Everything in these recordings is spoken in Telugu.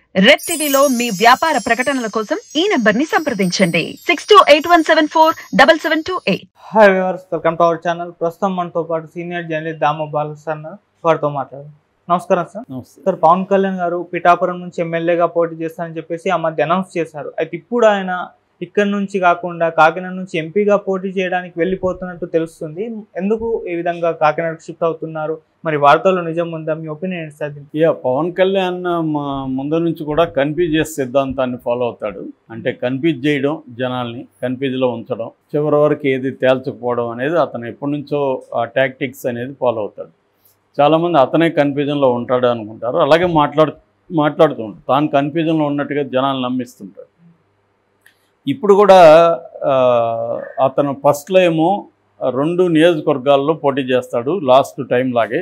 రెడ్ టీవీలో మీ వ్యాపార ప్రకటనల కోసం ఈ నంబర్ ని సంప్రదించండి six two eight one seven four double seven two eight hi viewers welcome to our channel ప్రస్తుతం మనతో పాటు సీనియర్ జర్నలిస్ట్ దామో బాలసార్ వారితో మాట్లాడు నమస్కారం సార్ నమస్తే సార్ పవన్ కళ్యాణ్ గారు పిఠాపురం నుంచి ఎమ్మెల్యేగా పోటీ చేస్తారని చెప్పేసి ఆ మధ్య అనౌన్స్ చేశారు అయితే ఇప్పుడు ఆయన ఇక్కడ నుంచి కాకుండా కాకినాడ నుంచి ఎంపీగా పోటీ చేయడానికి వెళ్ళిపోతున్నట్టు తెలుస్తుంది ఎందుకు ఈ విధంగా కాకినాడకు షిఫ్ట్ అవుతున్నారు మరి వార్తల్లో నిజం ఉందా మీ ఒపీనియన్ ఏంటి సార్ దీనికి? ఇక పవన్ కళ్యాణ్ మా ముందు నుంచి కూడా కన్ఫ్యూజ్ చేసే సిద్ధాంతాన్ని ఫాలో అవుతాడు అంటే కన్ఫ్యూజ్ చేయడం జనాల్ని కన్ఫ్యూజ్లో ఉంచడం చివరి వరకు ఏది తేల్చకపోవడం అనేది అతను ఎప్పటి నుంచో ఆ టాక్టిక్స్ అనేది ఫాలో అవుతాడు చాలామంది అతనే కన్ఫ్యూజన్లో ఉంటాడు అనుకుంటారు అలాగే మాట్లాడు మాట్లాడుతూ ఉంటాడు తాను కన్ఫ్యూజన్లో ఉన్నట్టుగా జనాలు నమ్మిస్తుంటాడు ఇప్పుడు కూడా ఆ, అతను ఫస్ట్లో ఏమో రెండు నియోజకవర్గాల్లో పోటీ చేస్తాడు లాస్ట్ టైం లాగే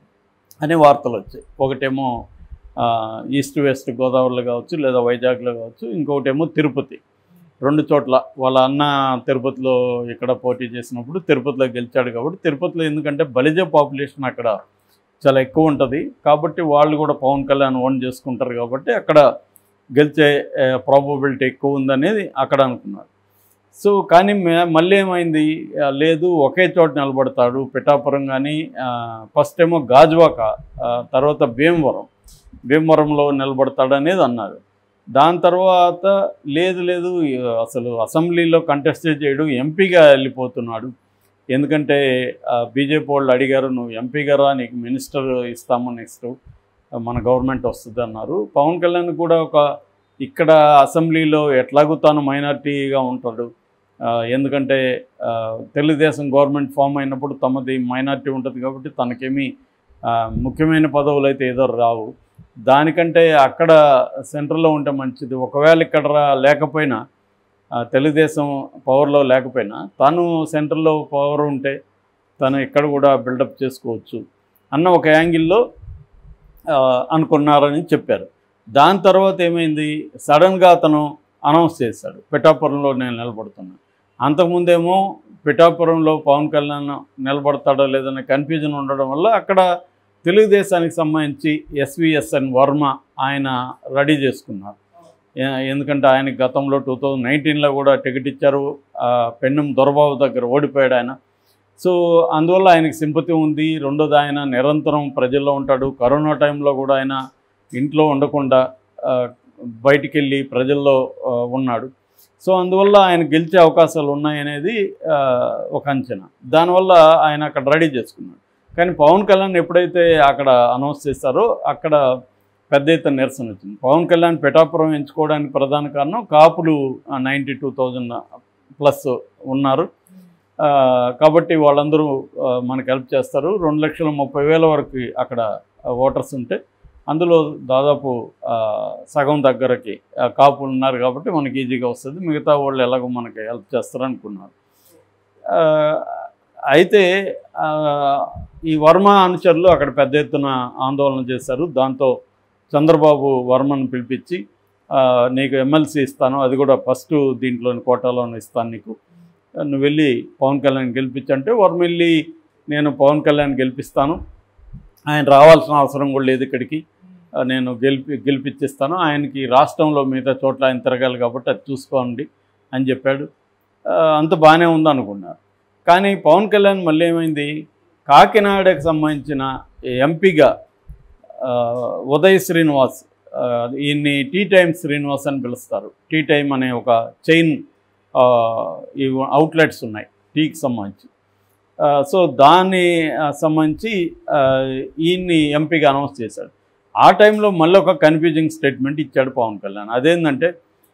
అనే వార్తలు వచ్చాయి ఒకటేమో ఆ, ఈస్ట్ వెస్ట్ గోదావరిలో కావచ్చు లేదా వైజాగ్లో కావచ్చు ఇంకొకటేమో తిరుపతి రెండు చోట్ల వాళ్ళ అన్న తిరుపతిలో ఇక్కడ పోటీ చేసినప్పుడు తిరుపతిలో గెలిచాడు కాబట్టి తిరుపతిలో ఎందుకంటే బలిజ పాపులేషన్ అక్కడ చాలా ఎక్కువ ఉంటుంది కాబట్టి వాళ్ళు కూడా పవన్ కళ్యాణ్ ఓన్ చేసుకుంటారు కాబట్టి అక్కడ గెలిచే ప్రాబబిలిటీ ఎక్కువ ఉందనేది అక్కడ అనుకున్నారు సో కానీ మే- మళ్ళీ ఏమైంది ఆ, లేదు ఒకే చోట నిలబడతాడు పిఠాపురం కానీ ఫస్ట్ ఏమో గాజువాక ఆ, తర్వాత భీమవరం భీమవరంలో నిలబడతాడు అనేది అన్నారు దాని తర్వాత లేదు లేదు ఈ అసలు అసెంబ్లీలో కంటెస్ట్ చేయడు ఎంపీగా వెళ్ళిపోతున్నాడు ఎందుకంటే బీజేపీ వాళ్ళు అడిగారు నువ్వు ఎంపీగా రా నీకు మినిస్టర్ ఇస్తాము నెక్స్ట్ మన గవర్నమెంట్ వస్తుంది అన్నారు పవన్ కళ్యాణ్ కూడా ఒక ఇక్కడ అసెంబ్లీలో ఎట్లాగూ తాను మైనార్టీగా ఉంటాడు ఆ, ఎందుకంటే ఆ, తెలుగుదేశం గవర్నమెంట్ ఫామ్ అయినప్పుడు తమది మైనార్టీ ఉంటుంది కాబట్టి తనకేమీ ఆ, ముఖ్యమైన పదవులు అయితే ఏదో రావు దానికంటే అక్కడ సెంట్రల్లో ఉంటే మంచిది ఒకవేళ ఇక్కడ రా- లేకపోయినా ఆ, తెలుగుదేశం పవర్లో లేకపోయినా తను సెంట్రల్లో పవర్ ఉంటే తను ఇక్కడ కూడా బిల్డప్ చేసుకోవచ్చు అన్న ఒక యాంగిల్లో ఆ, అనుకున్నారని చెప్పారు దాని తర్వాత ఏమైంది సడన్గా అతను అనౌన్స్ చేశాడు పిఠాపురంలో నేను నిలబడుతున్నా అంతకుముందేమో పిఠాపురంలో పవన్ కళ్యాణ్ నిలబడతాడో లేదనే కన్ఫ్యూజన్ ఉండడం వల్ల అక్కడ తెలుగుదేశానికి సంబంధించి ఎస్విఎస్ఎన్ వర్మ ఆయన రెడీ చేసుకున్నారు ఏ- ఎందుకంటే ఆయనకి గతంలో టూ థౌజండ్ నైన్టీన్లో కూడా టికెట్ ఇచ్చారు ఆ, పెన్నం దొరబాబు దగ్గర ఓడిపోయాడు ఆయన సో అందువల్ల ఆయనకి సింపతి ఉంది రెండోది ఆయన నిరంతరం ప్రజల్లో ఉంటాడు కరోనా టైంలో కూడా ఆయన ఇంట్లో ఉండకుండా ఆ, బయటికి వెళ్ళి ప్రజల్లో ఆ, ఉన్నాడు సో అందువల్ల ఆయన గెలిచే అవకాశాలు ఉన్నాయనేది ఆ, ఒక అంచనా దానివల్ల ఆయన అక్కడ రెడీ చేసుకున్నాడు కానీ పవన్ కళ్యాణ్ ఎప్పుడైతే అక్కడ అనౌన్స్ చేస్తారో అక్కడ పెద్ద ఎత్తున నిరసన వచ్చింది పవన్ కళ్యాణ్ పిఠాపురం ఎంచుకోవడానికి ప్రధాన కారణం కాపులు నైంటీ టూ థౌజండ్ ప్లస్ ఉన్నారు ఆ, కాబట్టి వాళ్ళందరూ ఆ, మనకు హెల్ప్ చేస్తారు రెండు లక్షల ముప్పై వేల వరకు అక్కడ ఓటర్స్ ఉంటే అందులో దాదాపు ఆ, సగం దగ్గరకి ఆ, కాపులు ఉన్నారు కాబట్టి మనకి ఈజీగా వస్తుంది మిగతా వాళ్ళు ఎలాగో మనకి హెల్ప్ చేస్తారు అనుకున్నారు ఆ, అయితే ఆ, ఈ వర్మ అనుచరులు అక్కడ పెద్ద ఎత్తున ఆందోళన చేశారు దాంతో చంద్రబాబు వర్మను పిలిపించి ఆ, నీకు ఎమ్మెల్సీ ఇస్తాను అది కూడా ఫస్ట్ దీంట్లోని కోటాలోని ఇస్తాను నీకు నువ్వు వెళ్ళి పవన్ కళ్యాణ్ గెలిపించంటే వర్మ వెళ్ళి నేను పవన్ కళ్యాణ్ గెలిపిస్తాను ఆయన రావాల్సిన అవసరం కూడా లేదు ఇక్కడికి ఆ, నేను గెలిపి గెలిపించిస్తాను ఆయనకి రాష్ట్రంలో మిగతా చోట్ల ఆయన తిరగాలి కాబట్టి అది చూసుకోండి అని చెప్పాడు ఆ, అంత బాగానే ఉంది అనుకున్నారు కానీ పవన్ కళ్యాణ్ మళ్ళీ ఏమైంది కాకినాడకు సంబంధించిన ఎంపీగా ఆ, ఉదయ్ శ్రీనివాస్ ఆ, ఈయన్ని టీ టైమ్ శ్రీనివాస్ అని పిలుస్తారు టీ టైమ్ అనే ఒక చైన్ ఆ, ఈ అవుట్లెట్స్ ఉన్నాయి టీకి సంబంధించి ఆ, సో దాన్ని ఆ, సంబంధించి ఆ, ఈయన్ని ఎంపీగా అనౌన్స్ చేశాడు ఆ టైంలో మళ్ళీ ఒక కన్ఫ్యూజింగ్ స్టేట్మెంట్ ఇచ్చాడు పవన్ కళ్యాణ్ అదేంటంటే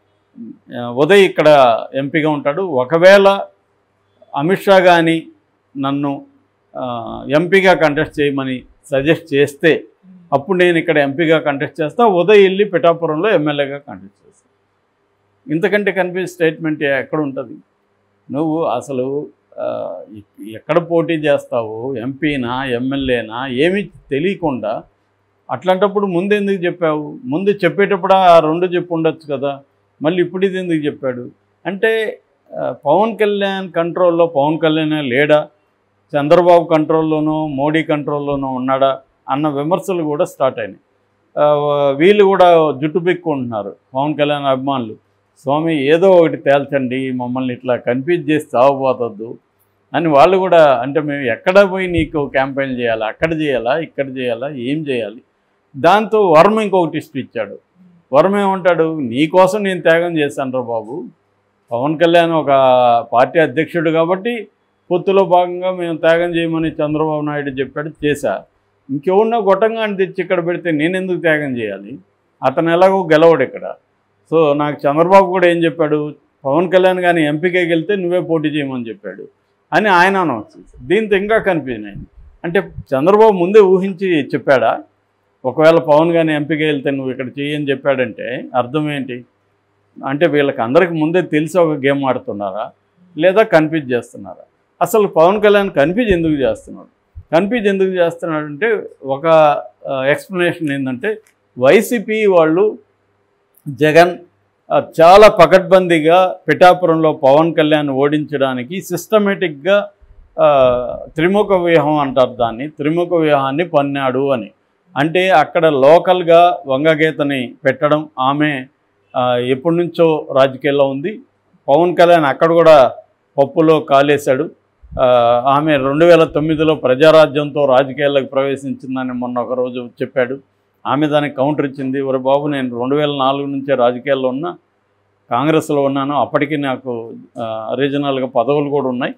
ఆ, ఉదయ్ ఇక్కడ ఎంపీగా ఉంటాడు ఒకవేళ అమిత్ షా కానీ నన్ను ఆ, ఎంపీగా కంటెస్ట్ చేయమని సజెస్ట్ చేస్తే అప్పుడు నేను ఇక్కడ ఎంపీగా కంటెస్ట్ చేస్తా ఉదయ్ వెళ్ళి పిఠాపురంలో ఎమ్మెల్యేగా కంటెస్ట్ చేస్తా ఇంతకంటే కన్ఫ్యూజ్ స్టేట్మెంట్ ఎక్కడ ఉంటుంది నువ్వు అసలు ఆ, ఎక్- ఎక్కడ పోటీ చేస్తావు ఎంపీనా ఎమ్మెల్యేనా ఏమీ తెలియకుండా అట్లాంటప్పుడు ముందు ఎందుకు చెప్పావు ముందు చెప్పేటప్పుడు ఆ రెండు చెప్పు ఉండొచ్చు కదా మళ్ళీ ఇప్పుడు ఇది ఎందుకు చెప్పాడు అంటే ఆ, పవన్ కళ్యాణ్ కంట్రోల్లో పవన్ కళ్యాణ్ లేడా చంద్రబాబు కంట్రోల్లోనో మోడీ కంట్రోల్లోనో ఉన్నాడా అన్న విమర్శలు కూడా స్టార్ట్ అయినాయి ఆ, వీళ్ళు కూడా జుట్టు బిక్కుంటున్నారు పవన్ కళ్యాణ్ అభిమానులు స్వామి ఏదో ఒకటి తేల్చండి మమ్మల్ని ఇట్లా కన్ఫ్యూజ్ చేసి చావబోతద్దు అని వాళ్ళు కూడా అంటే మేము ఎక్కడ పోయి నీకు క్యాంపెయిన్ చేయాలా అక్కడ చేయాలా ఇక్కడ చేయాలా ఏం చేయాలి దాంతో వర్మ ఇంకొక టిస్ట్ ఇచ్చాడు వర్మ ఏమంటాడు నీకోసం నేను త్యాగం చేశాను రా బాబు పవన్ కళ్యాణ్ ఒక పార్టీ అధ్యక్షుడు కాబట్టి పొత్తులో భాగంగా మేము త్యాగం చేయమని చంద్రబాబు నాయుడు చెప్పాడు చేశా ఇంకెవరినో గొట్టంగా తెచ్చి ఇక్కడ పెడితే నేను ఎందుకు త్యాగం చేయాలి అతను ఎలాగో గెలవడు ఇక్కడ సో నాకు చంద్రబాబు కూడా ఏం చెప్పాడు పవన్ కళ్యాణ్ కానీ ఎంపీకే వెళ్తే నువ్వే పోటీ చేయమని చెప్పాడు అని ఆయన అనౌన్స్ చేశారు. దీంతో ఇంకా కన్ఫ్యూజన్ అయింది అంటే చంద్రబాబు ముందే ఊహించి చెప్పాడా ఒకవేళ పవన్ కానీ ఎంపీగా వెళ్తే నువ్వు ఇక్కడ చేయని చెప్పాడంటే అర్థం ఏంటి అంటే వీళ్ళకి అందరికి ముందే తెలిసి ఒక గేమ్ ఆడుతున్నారా లేదా కన్ఫ్యూజ్ చేస్తున్నారా అసలు పవన్ కళ్యాణ్ కన్ఫ్యూజ్ ఎందుకు చేస్తున్నాడు కన్ఫ్యూజ్ ఎందుకు చేస్తున్నాడు అంటే ఒక ఎక్స్ప్లెనేషన్ ఏంటంటే వైసీపీ వాళ్ళు జగన్ ఆ, చాలా పకడ్బందీగా పిఠాపురంలో పవన్ కళ్యాణ్ ఓడించడానికి సిస్టమేటిక్గా త్రిముఖ వ్యూహం అంటారు దాన్ని త్రిముఖ వ్యూహాన్ని పన్నాడు అని అంటే అక్కడ లోకల్గా వంగగీతని పెట్టడం ఆమె ఆ, ఎప్పటి నుంచో రాజకీయాల్లో ఉంది పవన్ కళ్యాణ్ అక్కడ కూడా పప్పులో కాలేశాడు ఆ, ఆమె రెండు వేల తొమ్మిదిలో ప్రజారాజ్యంతో రాజకీయాల్లోకి ప్రవేశించిందని మొన్న ఒక రోజు చెప్పాడు ఆమె దానికి కౌంటర్ ఇచ్చింది ఒరే బాబు నేను రెండు వేల నాలుగు నుంచే రాజకీయాల్లో ఉన్నా కాంగ్రెస్లో ఉన్నాను అప్పటికి నాకు ఆ, రీజనల్గా పదవులు కూడా ఉన్నాయి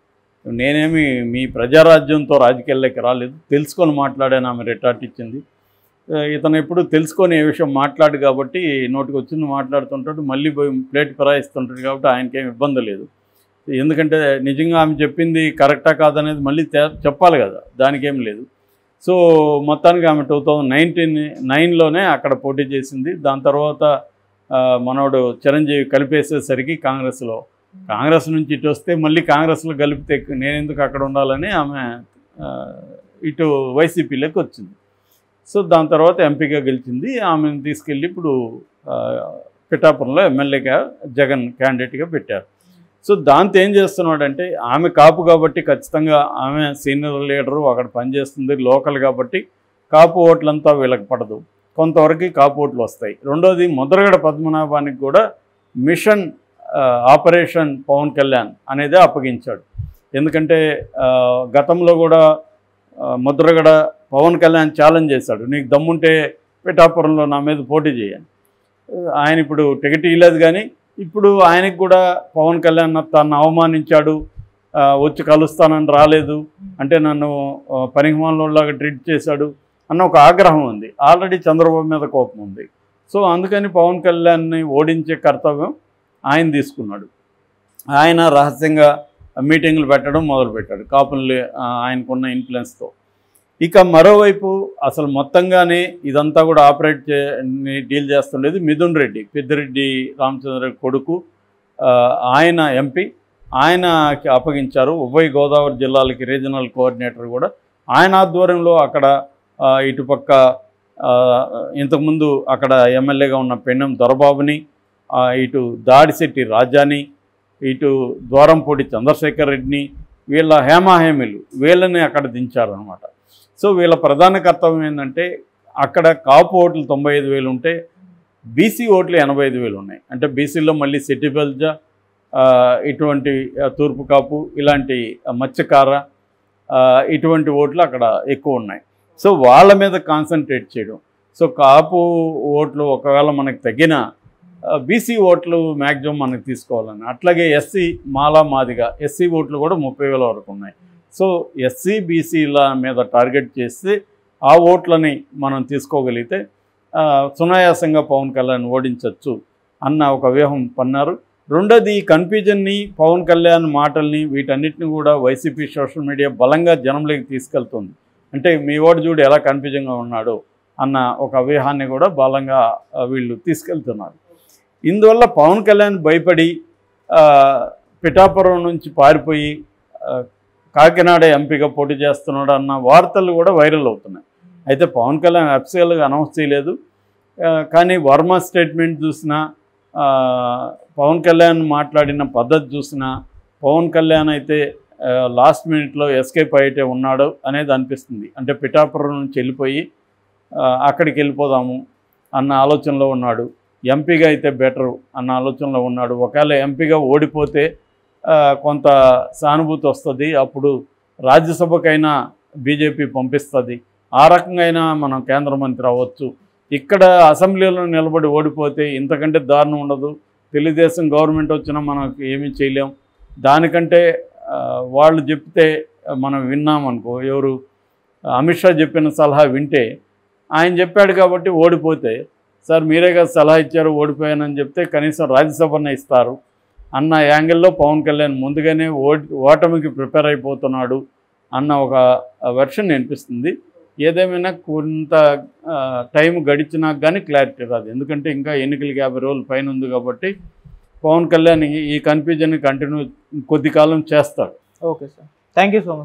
నేనేమి మీ ప్రజారాజ్యంతో రాజకీయాల్లోకి రాలేదు తెలుసుకొని మాట్లాడాను ఆమె రిటార్ట్ ఇచ్చింది ఆ, ఇతను ఎప్పుడు తెలుసుకొని ఏ విషయం మాట్లాడు కాబట్టి నోటికి వచ్చింది మాట్లాడుతుంటాడు మళ్ళీ పోయి ప్లేట్ ఫిరాయిస్తుంటాడు కాబట్టి ఆయనకేం ఇబ్బంది లేదు ఎందుకంటే నిజంగా ఆమె చెప్పింది కరెక్టా కాదనేది మళ్ళీ తే- చెప్పాలి కదా దానికేం లేదు సో మొత్తానికి ఆమె టూ థౌజండ్ నైన్టీన్ నైన్లోనే అక్కడ పోటీ చేసింది దాని తర్వాత ఆ, మనోడు చిరంజీవి కలిపేసేసరికి కాంగ్రెస్లో కాంగ్రెస్ నుంచి ఇటు వస్తే మళ్ళీ కాంగ్రెస్లో కలిపితే నేను ఎందుకు అక్కడ ఉండాలని ఆమె ఆ, ఇటు వైసీపీలోకి వచ్చింది సో దాని తర్వాత ఎంపీగా గెలిచింది ఆమెను తీసుకెళ్ళి ఇప్పుడు ఆ, పిఠాపురంలో ఎమ్మెల్యేగా జగన్ క్యాండిడేట్గా పెట్టారు సో దాంతో ఏం చేస్తున్నాడంటే ఆమె కాపు కాబట్టి ఖచ్చితంగా ఆమె సీనియర్ లీడరు అక్కడ పనిచేస్తుంది లోకల్ కాబట్టి కాపు ఓట్లంతా వీళ్ళకి పడదు కొంతవరకు కాపు ఓట్లు వస్తాయి రెండోది ముద్రగడ పద్మనాభానికి కూడా మిషన్ ఆ, ఆపరేషన్ పవన్ కళ్యాణ్ అనేది అప్పగించాడు ఎందుకంటే ఆ, గతంలో కూడా ఆ, ముద్రగడ పవన్ కళ్యాణ్ ఛాలెంజ్ చేశాడు నీకు దమ్ముంటే పిఠాపురంలో నా మీద పోటీ చేయని ఆయన ఇప్పుడు టికెట్ ఇవ్వలేదు కానీ ఇప్పుడు ఆయనకు కూడా పవన్ కళ్యాణ్ తను అవమానించాడు ఆ, వచ్చి కలుస్తానని రాలేదు అంటే నన్ను ఆ, పనికిమాలలాగా ట్రీట్ చేశాడు అన్న ఒక ఆగ్రహం ఉంది ఆల్రెడీ చంద్రబాబు మీద కోపం ఉంది సో అందుకని పవన్ కళ్యాణ్ని ఓడించే కర్తవ్యం ఆయన తీసుకున్నాడు ఆయన రహస్యంగా మీటింగ్లు పెట్టడం మొదలుపెట్టాడు కాపుల్ని ఆ, ఆయనకున్న ఇన్ఫ్లుయెన్స్తో ఇక మరోవైపు అసలు మొత్తంగానే ఇదంతా కూడా ఆపరేట్ చే ని డీల్ చేస్తుండేది మిథున్ రెడ్డి పెద్దిరెడ్డి రామచంద్ర కొడుకు ఆ, ఆయన ఎంపీ ఆయనకి అప్పగించారు ఉభయ గోదావరి జిల్లాలకి రీజనల్ కోఆర్డినేటర్ కూడా ఆయన ఆధ్వర్యంలో అక్కడ ఆ, ఇటుపక్క ఆ, ఇంతకుముందు అక్కడ ఎమ్మెల్యేగా ఉన్న పెన్నెం దొరబాబుని ఆ, ఇటు దాడిశెట్టి రాజాని ఇటు ద్వారంపూడి చంద్రశేఖర్ రెడ్డిని వీళ్ళ హేమాహేమిలు వీళ్ళని అక్కడ దించారనమాట సో వీళ్ళ ప్రధాన కర్తవ్యం ఏంటంటే అక్కడ కాపు ఓట్లు తొంభై ఐదు వేలు ఉంటే బీసీ ఓట్లు ఎనభై ఐదు వేలు ఉన్నాయి అంటే బీసీలో మళ్ళీ సిటిబల్జ ఇటువంటి ఆ, తూర్పు కాపు ఇలాంటి ఆ, మత్స్యకార ఆ, ఇటువంటి ఓట్లు అక్కడ ఎక్కువ ఉన్నాయి సో వాళ్ళ మీద కాన్సన్ట్రేట్ చేయడం సో కాపు ఓట్లు ఒకవేళ మనకు తగ్గిన బీసీ ఓట్లు మ్యాక్సిమం మనకు తీసుకోవాలని అట్లాగే ఎస్సీ మాలా మాదిగా ఎస్సీ ఓట్లు కూడా ముప్పై వేల వరకు ఉన్నాయి సో ఎస్సీ బీసీల మీద టార్గెట్ చేస్తే ఆ ఓట్లని మనం తీసుకోగలిగితే ఆ, సునాయాసంగా పవన్ కళ్యాణ్ ఓడించవచ్చు అన్న ఒక వ్యూహం పన్నారు రెండోది ఈ కన్ఫ్యూజన్ని పవన్ కళ్యాణ్ మాటల్ని వీటన్నిటిని కూడా వైసీపీ సోషల్ మీడియా బలంగా జనంలోకి తీసుకెళ్తుంది అంటే మీ ఓటు చూడు ఎలా కన్ఫ్యూజన్గా ఉన్నాడు అన్న ఒక వ్యూహాన్ని కూడా బలంగా ఆ, వీళ్ళు తీసుకెళ్తున్నారు ఇందువల్ల పవన్ కళ్యాణ్ భయపడి ఆ, పిఠాపురం నుంచి పారిపోయి ఆ, కాకినాడ ఎంపీగా పోటీ చేస్తున్నాడు అన్న వార్తలు కూడా వైరల్ అవుతున్నాయి అయితే పవన్ కళ్యాణ్ అఫీషియల్గా అనౌన్స్ చేయలేదు ఆ, కానీ వర్మ స్టేట్మెంట్ చూసినా ఆ, పవన్ కళ్యాణ్ మాట్లాడిన పద్ధతి చూసినా పవన్ కళ్యాణ్ అయితే లాస్ట్ మినిట్లో ఎస్కేప్ అయితే ఉన్నాడు అనేది అనిపిస్తుంది అంటే పిఠాపురం నుంచి వెళ్ళిపోయి ఆ, అక్కడికి వెళ్ళిపోదాము అన్న ఆలోచనలో ఉన్నాడు ఎంపీగా అయితే బెటరు అన్న ఆలోచనలో ఉన్నాడు ఒకవేళ ఎంపీగా ఓడిపోతే ఆ, కొంత సానుభూతి వస్తుంది అప్పుడు రాజ్యసభకైనా బీజేపీ పంపిస్తుంది ఆ రకంగా అయినా మనం కేంద్ర మంత్రి అవ్వచ్చు ఇక్కడ అసెంబ్లీలో నిలబడి ఓడిపోతే ఇంతకంటే దారుణం ఉండదు తెలుగుదేశం గవర్నమెంట్ వచ్చినా మనకు ఏమీ చేయలేం దానికంటే ఆ, వాళ్ళు చెప్తే మనం విన్నాం అనుకో ఎవరు అమిత్ షా చెప్పిన సలహా వింటే ఆయన చెప్పాడు కాబట్టి ఓడిపోతే సార్ మీరే కదా సలహా ఇచ్చారు ఓడిపోయానని చెప్తే కనీసం రాజ్యసభనే ఇస్తారు అన్న యాంగిల్లో పవన్ కళ్యాణ్ ముందుగానే ఓడి ఓటమికి ప్రిపేర్ అయిపోతున్నాడు అన్న ఒక వెర్షన్ వినిపిస్తుంది ఏదేమైనా కొంత ఆ, టైం గడిచినాక కానీ క్లారిటీ రాదు ఎందుకంటే ఇంకా ఎన్నికలకి యాభై రోజుల పైన ఉంది కాబట్టి పవన్ కళ్యాణ్ ఈ- ఈ కన్ఫ్యూజన్ కంటిన్యూ కొద్ది కాలం చేస్తాడు okay sir thank you so much